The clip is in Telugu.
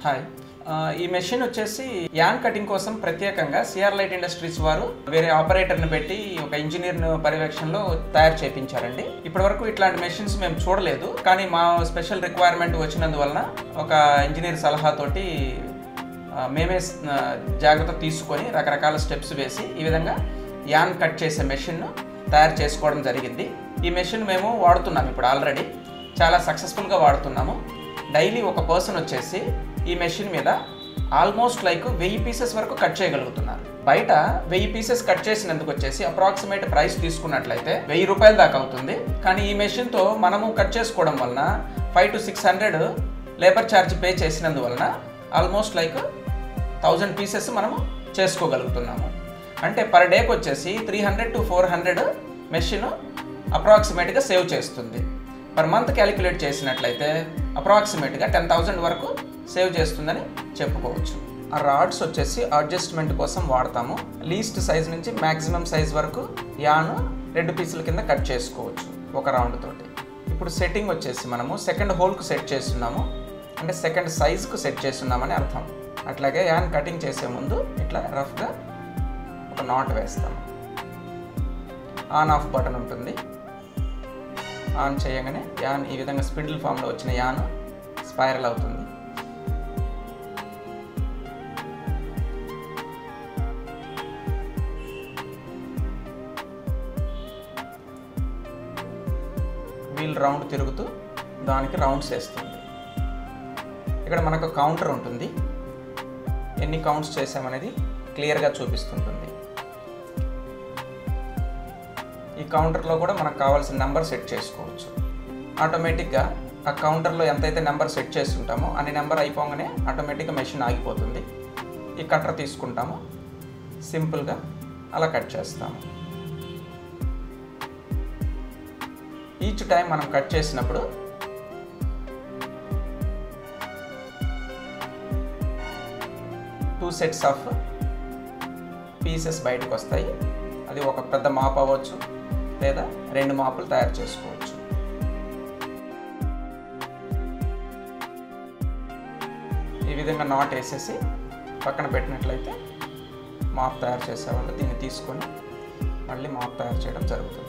హాయ్ ఆ, ఈ మెషిన్ వచ్చేసి యాన్ కటింగ్ కోసం ప్రత్యేకంగా సిఆర్ లైట్ ఇండస్ట్రీస్ వారు వేరే ఆపరేటర్ని పెట్టి ఒక ఇంజనీర్ పర్యవేక్షణలో తయారు చేయించారండి ఇప్పటివరకు ఇట్లాంటి మెషిన్స్ మేము చూడలేదు కానీ మా స్పెషల్ రిక్వైర్మెంట్ వచ్చినందువలన ఒక ఇంజనీర్ సలహాతోటి ఆ, మేమే ఆ, జాగ్రత్త తీసుకొని రకరకాల స్టెప్స్ వేసి ఈ విధంగా యాన్ కట్ చేసే మెషిన్ తయారు చేసుకోవడం జరిగింది ఈ మెషిన్ మేము వాడుతున్నాం ఇప్పుడు ఆల్రెడీ చాలా సక్సెస్ఫుల్గా వాడుతున్నాము డైలీ ఒక పర్సన్ వచ్చేసి ఈ మెషిన్ మీద ఆల్మోస్ట్ లైక్ వెయ్యి పీసెస్ వరకు కట్ చేయగలుగుతున్నారు బయట వెయ్యి పీసెస్ కట్ చేసినందుకు వచ్చేసి అప్రాక్సిమేట్ ప్రైస్ తీసుకున్నట్లయితే వెయ్యి రూపాయల దాకా అవుతుంది కానీ ఈ మెషిన్తో మనము కట్ చేసుకోవడం వలన five to six hundred labour charge pay చేసినందువలన ఆల్మోస్ట్ లైక్ థౌజండ్ పీసెస్ మనము చేసుకోగలుగుతున్నాము అంటే పర్ డేకి వచ్చేసి three hundred to four hundred machine అప్రాక్సిమేట్గా సేవ్ చేస్తుంది పర్ మంత్ క్యాలిక్యులేట్ చేసినట్లయితే అప్రాక్సిమేట్గా టెన్ థౌజండ్ వరకు సేవ్ చేస్తుందని చెప్పుకోవచ్చు ఆ రాడ్స్ వచ్చేసి అడ్జస్ట్మెంట్ కోసం వాడతాము లీస్ట్ సైజ్ నుంచి మ్యాక్సిమం సైజ్ వరకు యాను రెండు పీసుల కింద కట్ చేసుకోవచ్చు ఒక రౌండ్ తోటి ఇప్పుడు సెట్టింగ్ వచ్చేసి మనము సెకండ్ హోల్కు సెట్ చేస్తున్నాము అంటే సెకండ్ సైజ్కు సెట్ చేస్తున్నామని అర్థం అట్లాగే యాన్ కటింగ్ చేసే ముందు ఇట్లా రఫ్గా ఒక నాట్ వేస్తాము ఆన్ ఆఫ్ బటన్ ఉంటుంది ఆన్ చేయగానే యాన్ ఈ విధంగా స్పిడిల్ ఫామ్లో వచ్చిన యాన్ స్పైరల్ అవుతుంది వీల్ రౌండ్ తిరుగుతూ దానికి రౌండ్స్ వేస్తుంది ఇక్కడ మనకు కౌంటర్ ఉంటుంది ఎన్ని కౌంట్స్ చేసామనేది క్లియర్గా చూపిస్తుంటుంది ఈ కౌంటర్లో కూడా మనకు కావాల్సిన నెంబర్ సెట్ చేసుకోవచ్చు ఆటోమేటిక్గా ఆ కౌంటర్లో ఎంతైతే నెంబర్ సెట్ చేస్తుంటామో అన్ని నెంబర్ అయిపోగానే ఆటోమేటిక్గా మెషిన్ ఆగిపోతుంది ఈ కట్టర్ తీసుకుంటాము సింపుల్గా అలా కట్ చేస్తాము ఈచ్ టైం మనం కట్ చేసినప్పుడు టూ సెట్స్ ఆఫ్ పీసెస్ బయటకు వస్తాయి అది ఒక పెద్ద మాప్ అవ్వచ్చు లేదా రెండు మాపులు తయారు చేసుకోవచ్చు ఈ విధంగా నాట్ వేసేసి పక్కన పెట్టినట్లయితే మాప్ తయారు చేసే వాళ్ళు దీన్ని తీసుకొని మళ్ళీ మాప్ తయారు చేయడం జరుగుతుంది